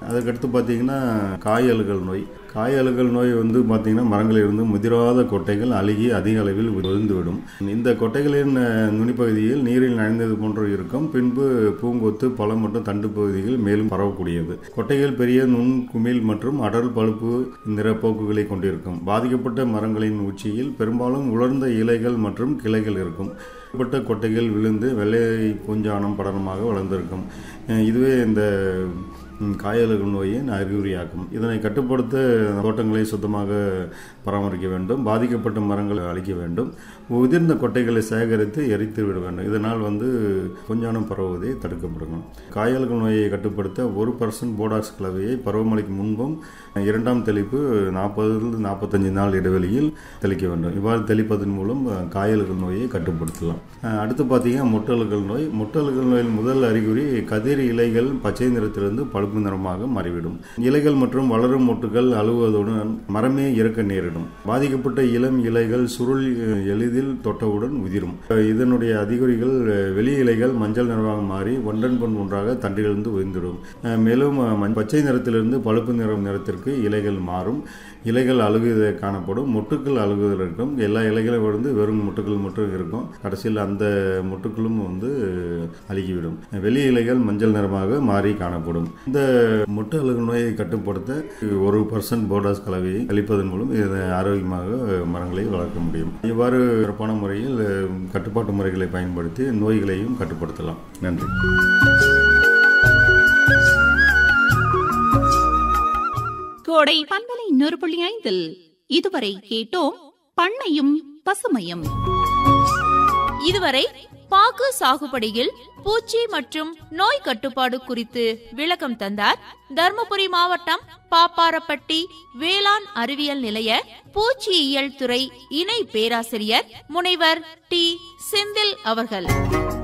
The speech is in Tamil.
அதுக்கடுத்து பார்த்தீங்கன்னா காயல்கள் நோய் காயல்கள் நோய் வந்து பார்த்தீங்கன்னா மரங்களில் இருந்து முதிராத கொட்டைகள் அழுகி அதிக அளவில் விழுந்துவிடும் இந்த கொட்டைகளின் அஹ், நுனிப்பகுதியில் நீரில் நனைந்தது போன்று இருக்கும் பின்பு பூங்கொத்து பழம் மற்றும் தண்டு பகுதிகள் மேலும் பரவக்கூடியது கொட்டைகள் பெரிய நுண் குமிழ் மற்றும் அடர் பழுப்பு நிற போக்குகளை கொண்டிருக்கும் பாதிக்கப்பட்ட மரங்களின் உச்சியில் பெரும்பாலும் உலர்ந்த இலைகள் மற்றும் கிளைகள் இருக்கும் பட்ட கொட்டைகள் விழுந்து வெள்ளை பூஞ்சானம் படலமாக வளர்ந்திருக்கும் அஹ் இதுவே இந்த ம், காயல்கள் நோயின் அறிகுறியாகும் இதனை கட்டுப்படுத்த தோட்டங்களை சுத்தமாக பராமரிக்க வேண்டும் பாதிக்கப்பட்ட மரங்களை அழிக்க வேண்டும் உதிர்ந்த கொட்டைகளை சேகரித்து எரித்து விட வேண்டும் இதனால் வந்து பூஞ்சானம் பரவுவதை தடுக்கப்படணும் காயல்கள் நோயை கட்டுப்படுத்த ஒரு பர்சன்ட் போடாக்ஸ் கலவையை பருவமழைக்கு முன்பும் இரண்டாம் தெளிப்பு நாற்பதுலேருந்து நாற்பத்தஞ்சு நாள் இடைவெளியில் தெளிக்க வேண்டும் இவ்வாறு தெளிப்பதன் மூலம் அஹ், காயல்கள் நோயை கட்டுப்படுத்தலாம் அஹ், அடுத்து பார்த்தீங்கன்னா முட்டல்கள் நோய் முட்டல்கள் நோயின் முதல் அறிகுறி கதிர் இலைகள் பச்சை நிறத்திலிருந்து பழுப்பு நிறமாக மாறிவிடும் இலைகள் மற்றும் வளரும் மொட்டுகள் அழுவதுடன் மரமே இறக்க நேரிடும் பாதிக்கப்பட்ட இளம் இலைகள் சுருள் அஹ், எளிதில் தொட்டவுடன் உதிரும் அஹ், இதனுடைய அறிகுறிகள் அஹ், வெளி இலைகள் மஞ்சள் நிறமாக மாறி ஒன்றன் பொன் ஒன்றாக தண்டிலிருந்து உதிர்ந்துடும் அஹ், மேலும் அஹ், மஞ்- பச்சை நிறத்திலிருந்து பழுப்பு நிறம் நிறத்திற்கு இலைகள் மாறும் இலைகள் அழுகுவதை காணப்படும் மொட்டுக்கள் அழுகுவதில் இருக்கும் எல்லா இலைகளும் வந்து வெறும் மொட்டுக்கள் மட்டும் இருக்கும் கடைசியில் அந்த மொட்டுக்களும் வந்து அழுகிவிடும் வெளி இலைகள் மஞ்சள் நிறமாக மாறி காணப்படும் இந்த மொட்டு அழுகு நோயை கட்டுப்படுத்த ஒரு பர்சன்ட் போர்டாஸ் கலவையை அளிப்பதன் மூலம் இதை ஆரோக்கியமாக மரங்களை வளர்க்க முடியும் இவ்வாறு சிறப்பான முறையில் அஹ், கட்டுப்பாட்டு முறைகளை பயன்படுத்தி நோய்களையும் கட்டுப்படுத்தலாம் நன்றி கோடை பண்பலை நூறு புள்ளி ஐந்தில் இதுவரை கேட்டோம் பண்ணையும் பசுமையும் இதுவரை பாக்கு சாகுபடியில் பூச்சி மற்றும் நோய் கட்டுப்பாடு குறித்து விளக்கம் தந்தார் தர்மபுரி மாவட்டம் பாப்பாரப்பட்டி வேளாண் அறிவியல் நிலைய பூச்சியியல் துறை இணை பேராசிரியர் முனைவர் டி செந்தில் அவர்கள்